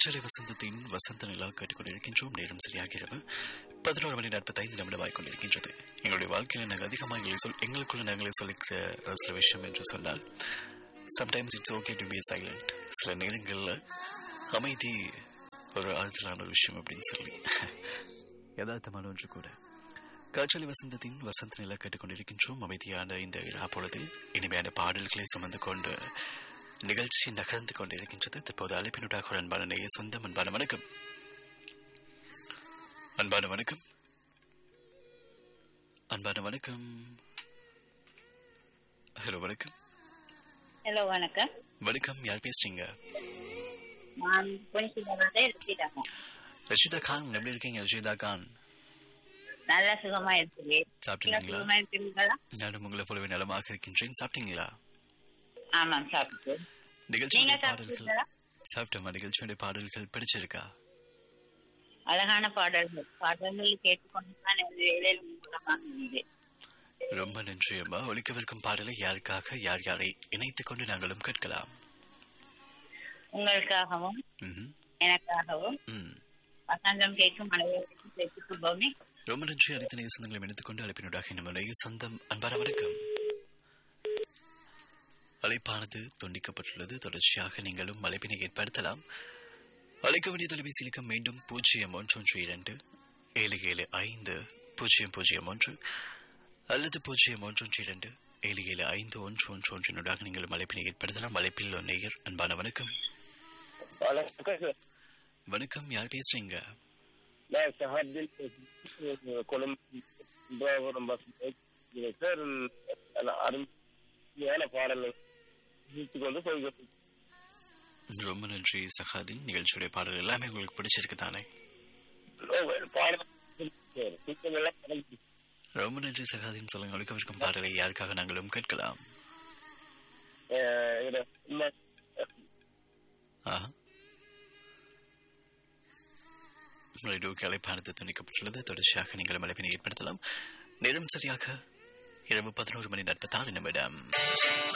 காற்றலை வசந்தத்தின் வசந்த நிலா கேட்டுக்கொண்டிருக்கின்றோம் நேரம் சரியாகிறது பதினோரு மணி நாற்பத்தைந்து நிமிடமாய் கொண்டிருக்கின்றது எங்களுடைய வாழ்க்கையில் நாங்கள் அதிகமாக எங்களை சொல் எங்களுக்குள்ள நாங்களே சொல்லிக்கிற ஒரு சில விஷயம் என்று சொன்னால் sometimes it's okay to be silent சில நேரங்களில் அமைதி ஒரு ஆழ்த்தலான ஒரு விஷயம் அப்படின்னு சொல்லி யதார்த்தமான ஒன்று கூட காற்றலை வசந்தத்தின் வசந்த நிலா கேட்டுக்கொண்டிருக்கின்றோம் அமைதியான இந்த இரா பொழுதில் இனிமையான பாடல்களை சுமந்து கொண்டு நிகழ்ச்சி நகர்ந்து கொண்டிருக்கின்றது தற்போது அழைப்பினுடாக ஒரு அன்பான நேய சொந்தம் அன்பான வணக்கம் அன்பான வணக்கம் அன்பான வணக்கம் ஹலோ வணக்கம் ஹலோ வணக்கம் வணக்கம் யார் பேசுறீங்க நான் பொன்சிலவாக இருக்கிறாங்க ரஷிதா கான் எப்படி இருக்கீங்க ரஷிதா கான் நல்லா சுகமா இருக்குது நீங்க சாப்பிட்டீங்களா சுகமா இருக்கிறீங்களா நானும் உங்களை போலவே நலமாக இருக்கின்றேன் சாப்பிட்டீங்களா ஆமாம் சாப்பிட்டு நிகழ்ச்சியுடைய நீங்க பாடல்கள் சாப்பிட்டீங்களா சாப்பிட்டோமா நிகழ்ச்சியுடைய பாடல்கள் பிடிச்சிருக்கா அழகான பாடல்கள் பாடல்கள் கேட்டுக்கொண்டுதான் எனது வேலையில் மூலமாக இருந்தது ரொம்ப நன்றி அம்மா ஒலிக்கவிருக்கும் பாடலை யாருக்காக யார் யாரை இணைத்துக் கொண்டு நாங்களும் கேட்கலாம் உங்களுக்காகவும் ம்ஹும். எனக்காகவும் ம் வசந்தம் கேட்கும் அனைவருக்கும் சேர்த்துக் கொள்வோமே ரொம்ப நன்றி அனைத்து நேய சொந்தங்களையும் இணைத்துக் கொண்டு அழைப்பினூடாக நம்ம நேய சொந்தம் அன்பான வணக்கம் அழைப்பானது துண்டிக்கப்பட்டுள்ளது தொடர்ச்சியாக நீங்களும் அழைப்பினை ஏற்படுத்தலாம் அழைக்க வேண்டிய தொலைபேசி இலக்கம் மீண்டும் பூஜ்ஜியம் ஒன்று ஒன்று இரண்டு ஏழு ஏழு ஐந்து பூஜ்ஜியம் பூஜ்ஜியம் ஒன்று அல்லது பூஜ்ஜியம் ஒன்று ஒன்று இரண்டு ஏழு ஏழு ஐந்து ஒன்று ஒன்று ஒன்றினூடாக நீங்களும் அழைப்பினை ஏற்படுத்தலாம் அழைப்பில் ஒரு நேயர் அன்பான வணக்கம் வணக்கம் சார். வணக்கம் யார் பேசுறீங்க நான் சஹார்தீன் பேசுறேன். கொழும்பு பஸ் சார் நல்ல அருமையான பாடல்கள் வீட்டுக்கு வந்து போய் ரொம்ப நன்றி சகாதின் நிகழ்ச்சியுடைய பாடல் எல்லாமே உங்களுக்கு பிடிச்சிருக்கு தானே பாடல் சார். சீக்கிரமெல்லாம் பாடல் ரொம்ப நன்றி சகாதின் சொல்லுங்க ஒழுக்கவிருக்கும் பாடலை யாருக்காக நாங்களும் கேட்கலாம் அஹ் இதுல உண்மை ஆஹா ரேடியோக்கு அழைப்பானது துணிக்கப்பட்டுள்ளது தொடர்ச்சியாக நீங்களும் அழைப்பினை ஏற்படுத்தலாம் நேரம் சரியாக இரவு பதினோரு மணி நாற்பத்தாறு நிமிடம்